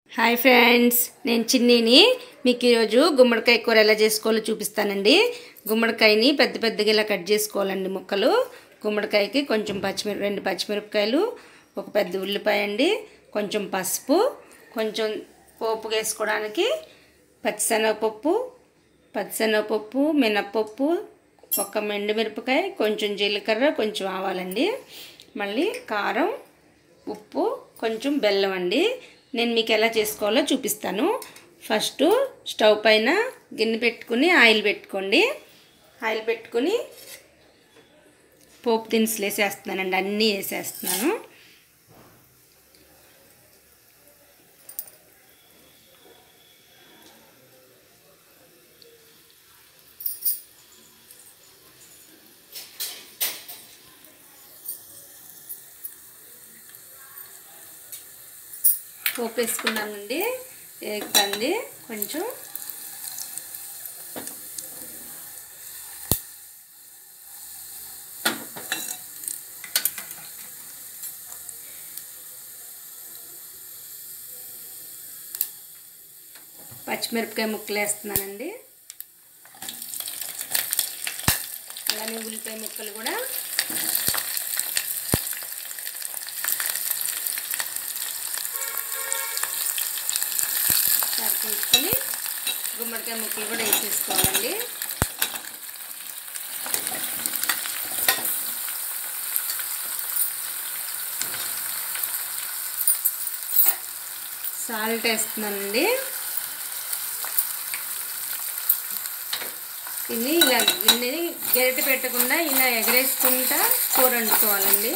hi friends నేను చిన్నీని మీకు ఈరోజు గుమ్మడికాయ కూర ఎలా చేసుకోవాలో చూపిస్తానండి గుమ్మడికాయని పెద్ద పెద్దగా ఇలా కట్ చేసుకోవాలండి ముక్కలు గుమ్మడికాయకి కొంచెం పచ్చిమిరప రెండు పచ్చిమిరపకాయలు ఒక పెద్ద ఉల్లిపాయ అండి కొంచెం పసుపు కొంచెం పోపు వేసుకోవడానికి పచ్చిశనగపప్పు పచ్చిశనగపప్పు మినప్పప్పు ఒక మిరపకాయ కొంచెం జీలకర్ర కొంచెం ఆవాలండి మళ్ళీ కారం ఉప్పు కొంచెం బెల్లం అండి నేను మీకు ఎలా చేసుకోవాలో చూపిస్తాను ఫస్ట్ స్టవ్ పైన గిన్నె పెట్టుకుని ఆయిల్ పెట్టుకోండి ఆయిల్ పెట్టుకుని పోపు దినుసులు వేసేస్తున్నానండి అన్నీ వేసేస్తున్నాను పోపు వేసుకున్నానండి ఏగుతుంది కొంచెం పచ్చిమిరపకాయ ముక్కలు వేస్తున్నానండి అలానే ఉల్లిపాయ ముక్కలు కూడా సరిపోసుకొని గుమ్మడికాయ ముక్కలు కూడా వేసేసుకోవాలండి సాల్ట్ వేస్తున్నానండి ఇది ఇలా గిన్నెని గెరటి పెట్టకుండా ఇలా ఎగరేసుకుంటా కూర వండుకోవాలండి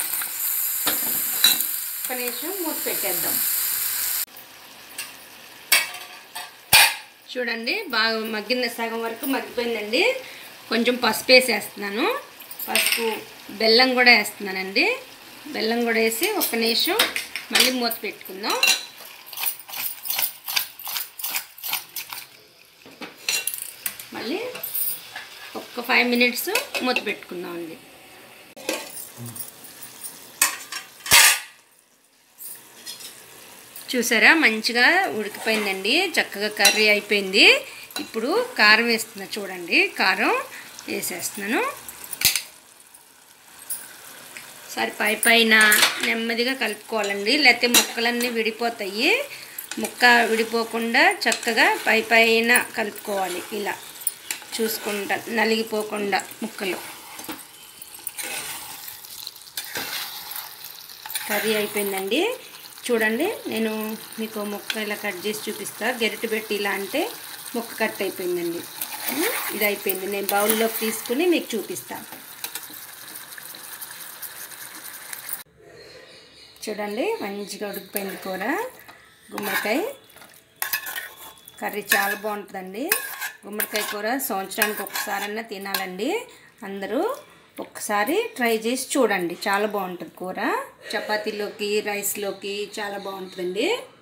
ఒక నిమిషం మూత పెట్టేద్దాం చూడండి బాగా మగ్గిన సగం వరకు మగ్గిపోయిందండి కొంచెం పసుపు వేసేస్తున్నాను పసుపు బెల్లం కూడా వేస్తున్నానండి బెల్లం కూడా వేసి ఒక నిమిషం మళ్ళీ మూత పెట్టుకుందాం మళ్ళీ ఒక్క ఫైవ్ మినిట్స్ మూత పెట్టుకుందాం అండి చూసారా మంచిగా ఉడికిపోయిందండి చక్కగా కర్రీ అయిపోయింది ఇప్పుడు కారం వేస్తున్నా చూడండి కారం వేసేస్తున్నాను సరే పై పైన నెమ్మదిగా కలుపుకోవాలండి లేకపోతే ముక్కలన్నీ విడిపోతాయి ముక్క విడిపోకుండా చక్కగా పై పైన కలుపుకోవాలి ఇలా చూసుకుంటా నలిగిపోకుండా ముక్కలు కర్రీ అయిపోయిందండి చూడండి నేను మీకు ముక్క ఇలా కట్ చేసి చూపిస్తా గెరిటి పెట్టి ఇలా అంటే ముక్క కట్ అయిపోయిందండి ఇది అయిపోయింది నేను బౌల్లోకి తీసుకుని మీకు చూపిస్తాను చూడండి మంచిగా ఉడికిపోయింది కూర గుమ్మడికాయ కర్రీ చాలా బాగుంటుందండి గుమ్మడికాయ కూర సంవత్సరానికి ఒకసారన్నా తినాలండి అందరూ ఒక్కసారి ట్రై చేసి చూడండి చాలా బాగుంటుంది కూర చపాతీలోకి రైస్లోకి చాలా బాగుంటుందండి